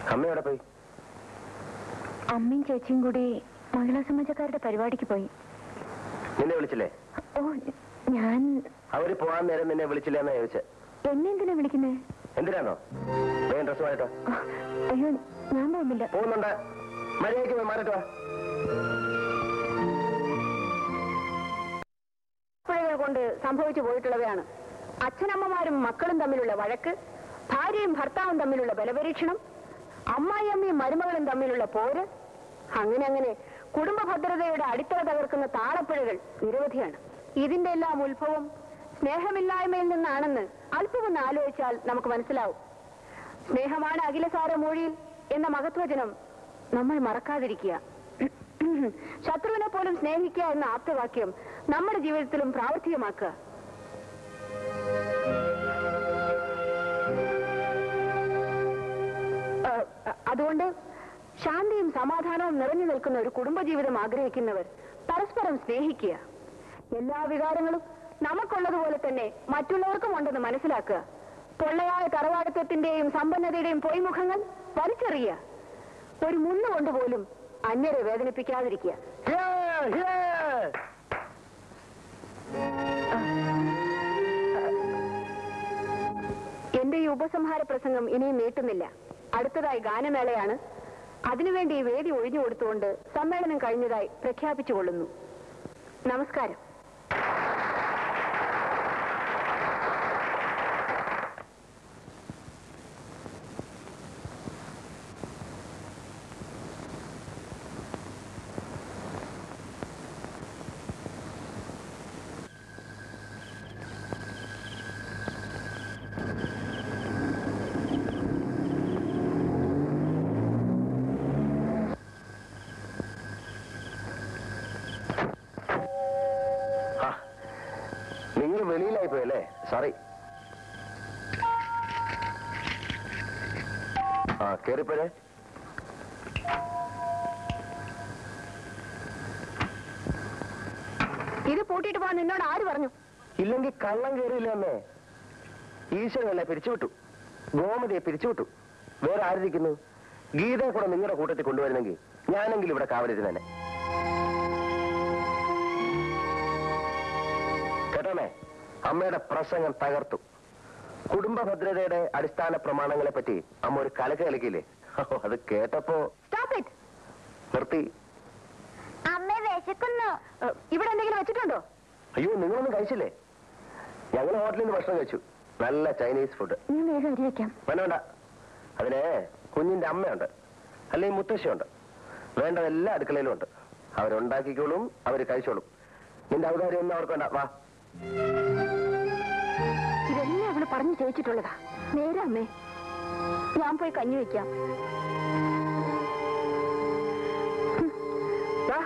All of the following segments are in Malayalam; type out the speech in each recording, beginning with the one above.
അമ്മ എവിടെ പോയി അമ്മയും ചേച്ചിയും കൂടി മഹിളാ സമാജക്കാരുടെ പരിപാടിക്ക് പോയി നിന്നെ വിളിച്ചില്ലേ ഓ ഞാൻ അവര് പോകാൻ നേരം നിന്നെ വിളിച്ചില്ല എന്നാ ചോദിച്ചത് എന്നെ എന്തിനാ വിളിക്കുന്നേ എന്തിനാണോ വേഗം ഡ്രസ് മാറിട്ടോ അയ്യോ ഞാൻ പോകുന്നില്ല പോകുന്നുണ്ട് മര്യാദയ്ക്ക് പോയി മാറിട്ടോ പിഴകൾ കൊണ്ട് സംഭവിച്ചു പോയിട്ടുള്ളവയാണ് അച്ഛനമ്മമാരും മക്കളും തമ്മിലുള്ള വഴക്ക് ഭാര്യയും ഭർത്താവും തമ്മിലുള്ള ബലപരീക്ഷണം അമ്മായിയമ്മയും മരുമകളും തമ്മിലുള്ള പോര് അങ്ങനെ അങ്ങനെ കുടുംബ ഭദ്രതയുടെ അടിത്തറ തകർക്കുന്ന താളപ്പിഴകൾ നിരവധിയാണ് ഇതിന്റെ എല്ലാം ഉത്ഭവം സ്നേഹമില്ലായ്മയിൽ നിന്നാണെന്ന് അല്പമൊന്ന് ആലോചിച്ചാൽ നമുക്ക് മനസ്സിലാവും സ്നേഹമാണ് അഖിലസാര മൊഴിയിൽ എന്ന മഹത്വചനം നമ്മൾ മറക്കാതിരിക്കുക ശത്രുവിനെ പോലും സ്നേഹിക്കുക എന്ന ആപ്തവാക്യം നമ്മുടെ ജീവിതത്തിലും പ്രാവർത്തികമാക്കുക ഏഹ്, അതുകൊണ്ട് ശാന്തിയും സമാധാനവും നിറഞ്ഞു നിൽക്കുന്ന ഒരു കുടുംബജീവിതം ആഗ്രഹിക്കുന്നവർ പരസ്പരം സ്നേഹിക്കുക എല്ലാ വികാരങ്ങളും നമുക്കുള്ളതുപോലെ തന്നെ മറ്റുള്ളവർക്കും ഉണ്ടെന്ന് മനസ്സിലാക്കുക പൊള്ളയായ തറവാടിത്വത്തിന്റെയും സമ്പന്നതയുടെയും പൊയ്മുഖങ്ങൾ വലിച്ചെറിയുക ഒരു മുന്നുകൊണ്ട് പോലും അന്യരെ വേദനിപ്പിക്കാതിരിക്കുക എന്റെ ഈ ഉപസംഹാര പ്രസംഗം ഇനിയും നീട്ടുന്നില്ല അടുത്തതായി ഗാനമേളയാണ് അതിനുവേണ്ടി ഈ വേദി ഒഴിഞ്ഞു കൊടുത്തുകൊണ്ട് സമ്മേളനം കഴിഞ്ഞതായി പ്രഖ്യാപിച്ചുകൊള്ളുന്നു നമസ്കാരം ആ, നിങ്ങൾ വെളിയിലായി പോയല്ലേ സോറി ആ കേറിപ്പോരെ ഇത് പൂട്ടിയിട്ട് പോകാൻ നിന്നോട് ആര് പറഞ്ഞു ഇല്ലെങ്കിൽ കള്ളം കയറിയില്ല അമ്മേ ഈശ്വരനല്ലേ പിരിച്ചുവിട്ടു ഗോമതിയെ പിരിച്ചുവിട്ടു വേറെ ആരിരിക്കുന്നു ഗീതയെ കൂടെ നിങ്ങളുടെ കൂട്ടത്തിൽ കൊണ്ടുവരുന്നെങ്കിൽ ഞാനെങ്കിലും ഇവിടെ കാവലിരുന്ന് തന്നെ കേട്ടോമേ അമ്മയുടെ പ്രസംഗം തകർത്തു കുടുംബ ഭദ്രതയുടെ അടിസ്ഥാന പ്രമാണങ്ങളെ പറ്റി അമ്മ ഒരു കലക്ക് കളിക്കില്ലേ ഓ, അത് കേട്ടപ്പോ സ്റ്റോപ്പ് ഇറ്റ് നിർത്തി അമ്മ വിശക്കുന്നു ഇവിടെ എന്തെങ്കിലും വെച്ചിട്ടുണ്ടോ അയ്യോ നിങ്ങളൊന്നും കഴിച്ചില്ലേ ഞങ്ങൾ ഹോട്ടലിൽ നിന്ന് ഭക്ഷണം കഴിച്ചു നല്ല ചൈനീസ് ഫുഡ് ഞാൻ വേഗം അരി വെക്കാം വേണ്ട വേണ്ട അതിന് കുഞ്ഞിന്റെ അമ്മയുണ്ട് അല്ലെങ്കിൽ മുത്തശ്ശിയുണ്ട് വേണ്ടതെല്ലാം അടുക്കളയിലും ഉണ്ട് അവരുണ്ടാക്കിക്കോളും അവര് കഴിച്ചോളും നിന്റെ ഔദാര്യം ഒന്നും അവർക്ക് വേണ്ട വാ ഇതെല്ലാം അവള് പറഞ്ഞു ചോദിച്ചിട്ടുള്ളതാ നേരെ അമ്മേ ഞാൻ പോയി കഞ്ഞി വെക്കാം ഹും. വാ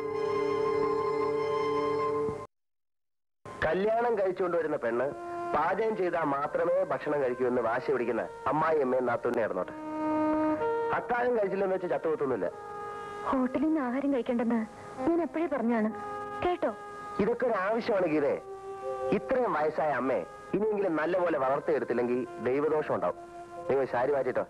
കല്യാണം കഴിച്ചുകൊണ്ടുവരുന്ന പെണ്ണ് പാചകം ചെയ്താൽ മാത്രമേ ഭക്ഷണം കഴിക്കൂ എന്ന് വാശി പിടിക്കുന്ന അമ്മായി അമ്മയും നാത്തൂന്നെ ഇറന്നോട്ടെ അത്താഴം കഴിച്ചില്ലെന്ന് വെച്ച് ചത്തുപോത്തൊന്നുമില്ല ഹോട്ടലിൽ നിന്ന് ആഹാരം കഴിക്കേണ്ടെന്ന് ഞാൻ എപ്പോഴേ പറഞ്ഞാണ് കേട്ടോ ഇതൊക്കെ ഒരു ആവശ്യമാണ് ഗീതേ ഇത്രയും വയസ്സായ അമ്മയെ ഇനിയെങ്കിലും നല്ലപോലെ വളർത്തിയെടുത്തില്ലെങ്കിൽ ദൈവദോഷം ഉണ്ടാവും നിങ്ങൾ ശാരി മാറ്റിട്ടോ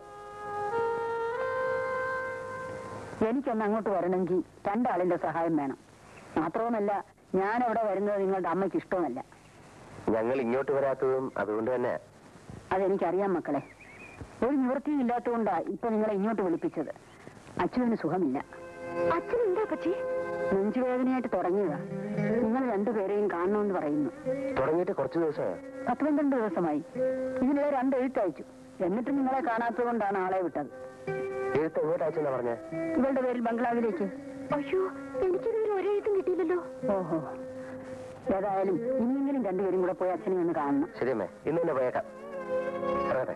എനിക്കൊന്ന് അങ്ങോട്ട് വരണമെങ്കിൽ രണ്ടാളിന്റെ സഹായം വേണം മാത്രവുമല്ല ഞാൻ അവിടെ വരുന്നത് നിങ്ങളുടെ അമ്മയ്ക്ക് ഇഷ്ടവുമല്ല ഞങ്ങൾ ഇങ്ങോട്ട് വരാത്തതും അതുകൊണ്ട് തന്നെ അതെനിക്കറിയാം മക്കളെ ഒരു നിവൃത്തിയും ഇല്ലാത്തതുകൊണ്ടാ ഇപ്പൊ നിങ്ങളെ ഇങ്ങോട്ട് വിളിപ്പിച്ചത് അച്ഛന് സുഖമില്ല അച്ഛൻ എന്താ പറ്റി നെഞ്ചുവേദനയായിട്ട് തുടങ്ങിയതാ നിങ്ങൾ രണ്ടുപേരെയും കാണണമെന്ന് പറയുന്നു തുടങ്ങിയിട്ട് കുറച്ച് ദിവസമായോ പത്ത് പന്ത്രണ്ട് ദിവസമായി ഇതിനിടെ രണ്ട് എഴുത്തയച്ചു എന്നിട്ട് നിങ്ങളെ കാണാത്തത് കൊണ്ടാണ് ആളെ വിട്ടത് എഴുത്ത് എങ്ങോട്ട് അയച്ചെന്നാ പറഞ്ഞേ ഇവളുടെ പേരിൽ ബംഗ്ലാവിലേക്ക് അയ്യോ എനിക്കിതുവരെ ഒരെഴുത്തും കിട്ടിയില്ലല്ലോ ഓഹോ ഏതായാലും ഇനിയെങ്കിലും രണ്ടുപേരും കൂടെ പോയി അച്ഛനെ ഒന്ന് കാണണം ശരി അമ്മേ ഇന്ന് തന്നെ പോയേക്കാം ഇറങ്ങട്ടെ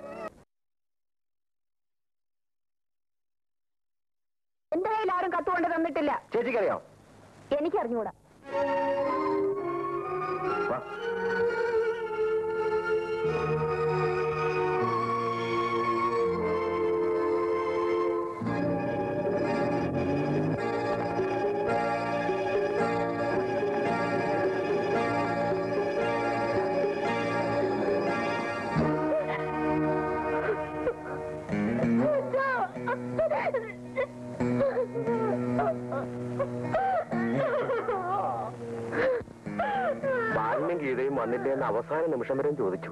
എന്റെ കയ്യിൽ ആരും കത്തുകൊണ്ട് തന്നിട്ടില്ല ചേച്ചിക്കറിയാം എനിക്കറിഞ്ഞൂടാ വാ കണ്ടില്ലേ എന്ന് അവസാന നിമിഷം വരെയും ചോദിച്ചു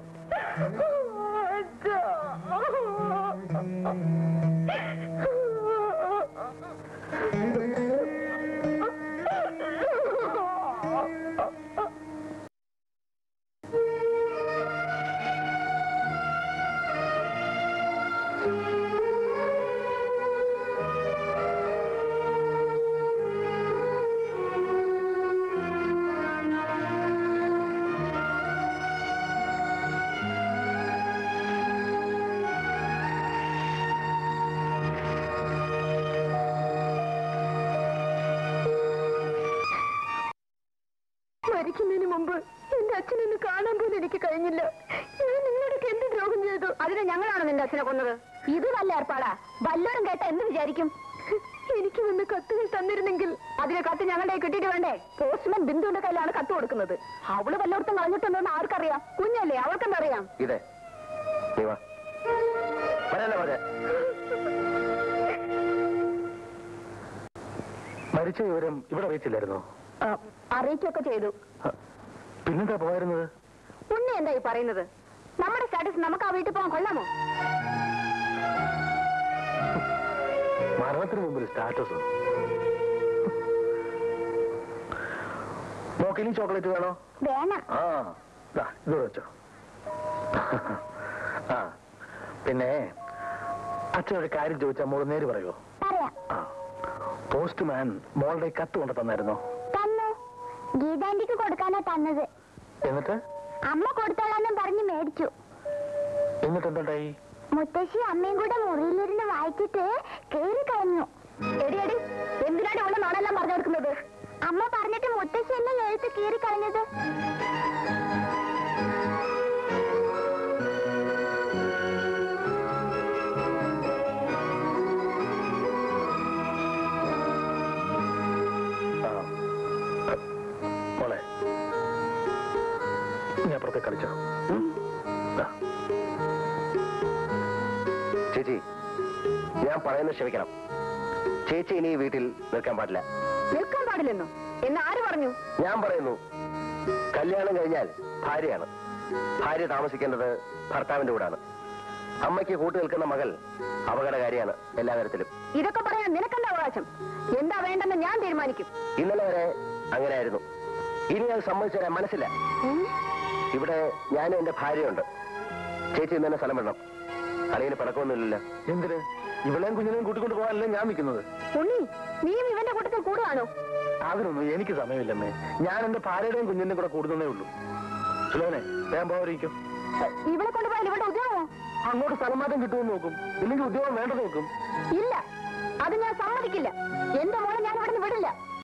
മരിക്കുന്നതിന് മുമ്പ് എന്റെ അച്ഛനൊന്ന് കാണാൻ പോലും എനിക്ക് കഴിഞ്ഞില്ല ഞാൻ നിങ്ങളോടൊക്കെ എന്ത് ദ്രോഹം ചെയ്തു അതിന് ഞങ്ങളാണ് നിന്റെ അച്ഛനെ കൊന്നത് ഇത് നല്ല ഏർപ്പാടാ വല്ലവരും കേട്ട എന്ത് വിചാരിക്കും എനിക്ക് വന്ന് കത്തുകൾ തന്നിരുന്നെങ്കിൽ അതിന് കത്ത് ഞങ്ങളുടെ കയ്യിൽ കിട്ടിയിട്ട് വേണ്ടേ പോസ്റ്റ്മാൻ ബിന്ദുവിന്റെ കയ്യിലാണ് കത്ത് കൊടുക്കുന്നത് അവള് വല്ലയിടത്തും കളഞ്ഞിട്ടുണ്ടോന്ന് ആർക്കറിയാം കുഞ്ഞല്ലേ അവൾക്കെന്തറിയാം ഇതേ നീ വാ പറയാനേ പറഞ്ഞ മരിച്ച വിവരം ഇവിടെ അറിയിച്ചില്ലായിരുന്നോ ആ, അറിയിക്കുകയൊക്കെ ചെയ്തു ഹ, പിന്നെന്താ പോയിരുന്നത് ഉണ്ണി എന്താ ഈ പറയുന്നത് നമ്മുടെ സ്റ്റാറ്റസ് നമുക്ക് ആ വീട്ടിൽ പോകാൻ കൊള്ളാമോ മരണത്തിന് മുമ്പിൽ സ്റ്റാറ്റസ് നോക്കിനി ചോക്ലേറ്റ് വേണോ വേണം ആ ദാ, ഇത് വെച്ചോ ആ പിന്നെ അച്ഛൻ ഒരു കാര്യം ചോദിച്ചാൽ മോള് നേര് പറയുമോ പറയാം ആ പോസ്റ്റ്മാൻ മോളുടെ കത്ത് കൊണ്ട് തന്നായിരുന്നോ തന്നു ഗീതാന്റിക്ക് കൊടുക്കാനാ തന്നത് എന്നിട്ട് അമ്മ കൊടുത്തോളാന്നും പറഞ്ഞ് മേടിച്ചു എന്നിട്ട് എന്തുണ്ടായി മുത്തശ്ശി അമ്മയും കൂടെ മുറിയിലിരുന്ന് വായിച്ചിട്ട് കേറി കളഞ്ഞു എടി എടി എന്തിനാണ് ഉള്ള നാണെല്ലാം പറഞ്ഞു കൊടുക്കുന്നത് അമ്മ പറഞ്ഞിട്ട് മുത്തശ്ശി എന്നെ എഴുത്ത് കീറി കളഞ്ഞത് ആ മോളെ നീ അപ്പുറത്തെ കളിച്ചോ ഉം? ദാ. ചേച്ചി ഞാൻ പറയുന്നത് ക്ഷമിക്കണം ചേച്ചി ഇനി ഈ വീട്ടിൽ നിൽക്കാൻ പാടില്ല നിൽക്കാൻ പാടില്ലെന്നോ എന്ന് ആര് പറഞ്ഞു ഞാൻ പറയുന്നു കല്യാണം കഴിഞ്ഞാൽ ഭാര്യയാണ് ഭാര്യ താമസിക്കേണ്ടത് ഭർത്താവിന്റെ കൂടാണ് അമ്മയ്ക്ക് കൂട്ടു നിൽക്കുന്ന മകൾ അപകടകാരിയാണ് എല്ലാ തരത്തിലും ഇതൊക്കെ പറയാൻ നിനക്കെന്താ അവകാശം എന്താ വേണ്ടെന്ന് ഞാൻ തീരുമാനിക്കും ഇന്നലെ വരെ അങ്ങനെയായിരുന്നു ഇനി അത് സമ്മതിച്ചു തരാൻ മനസ്സില്ല ഇവിടെ ഞാനും എന്റെ ഭാര്യയുണ്ട് ചേച്ചി ഇന്ന് തന്നെ സ്ഥലം വിടണം അളിയന് പടക്കമൊന്നുമില്ലല്ലോ എന്തിന് ഇവളെയും കുഞ്ഞിനെയും കൂട്ടിക്കൊണ്ട് പോകാനല്ലേ ഞാൻ നിൽക്കുന്നത് ഉണ്ണി നീയും ഇവന്റെ കൂട്ടത്തിൽ കൂടുകയാണോ അതിനൊന്നും എനിക്ക് സമയമില്ലമ്മേ ഞാൻ എന്റെ ഭാര്യയുടെയും കുഞ്ഞിന്റെയും കൂടെ കൂടുന്നതേ ഉള്ളൂ സുലോനെ വേഗം പോകാതിരിക്കും ഇവളെ കൊണ്ടുപോയാൽ ഇവിടെ ഉദ്യോഗമോ അങ്ങോട്ട് സ്ഥലം മാറ്റം കിട്ടുമെന്ന് നോക്കും ഇല്ലെങ്കിൽ ഉദ്യോഗം വേണ്ടത് നോക്കും ഇല്ല അത് ഞാൻ സമ്മതിക്കില്ല എന്റെ മോളെ ഞാൻ ഇവിടെ നിന്ന് വിടില്ല